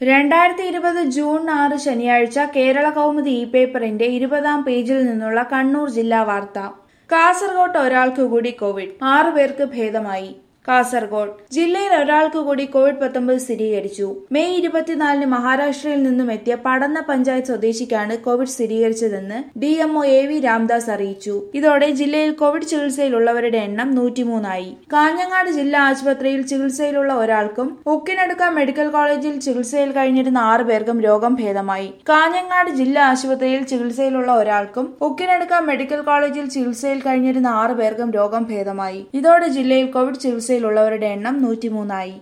രണ്ടായിരത്തി ഇരുപത് ജൂൺ ആറ് ശനിയാഴ്ച കേരള കൗമുദി ഇ പേപ്പറിന്റെ ഇരുപതാം പേജിൽ നിന്നുള്ള കണ്ണൂർ ജില്ലാ വാർത്ത കാസർഗോട്ട് ഒരാൾക്ക് കൂടി കോവിഡ് ആറു പേർക്ക് ഭേദമായി കാസർഗോഡ് ജില്ലയിൽ ഒരാൾക്ക് കൂടി കോവിഡ് പത്തൊമ്പത് സ്ഥിരീകരിച്ചു മെയ് ഇരുപത്തിനാലിന് മഹാരാഷ്ട്രയിൽ നിന്നും എത്തിയ പടന്ന പഞ്ചായത്ത് സ്വദേശിക്കാണ് കോവിഡ് സ്ഥിരീകരിച്ചതെന്ന് D MO A V Ramdas അറിയിച്ചു ഇതോടെ ജില്ലയിൽ കോവിഡ് ചികിത്സയിലുള്ളവരുടെ എണ്ണം നൂറ്റിമൂന്നായി കാഞ്ഞങ്ങാട് ജില്ലാ ആശുപത്രിയിൽ ചികിത്സയിലുള്ള ഒരാൾക്കും ഉക്കിനടുക്ക മെഡിക്കൽ കോളേജിൽ ചികിത്സയിൽ കഴിഞ്ഞിരുന്ന ആറു പേർക്കും രോഗം ഭേദമായി കാഞ്ഞങ്ങാട് ജില്ലാ ആശുപത്രിയിൽ ചികിത്സയിലുള്ള ഒരാൾക്കും ഉക്കിനടുക്ക മെഡിക്കൽ കോളേജിൽ ചികിത്സയിൽ കഴിഞ്ഞിരുന്ന ആറു പേർക്കും രോഗം ഭേദമായി ഇതോടെ ജില്ലയിൽ കോവിഡ് ചികിത്സയിലുള്ളവരുടെ എണ്ണം നൂറ്റിമൂന്നായി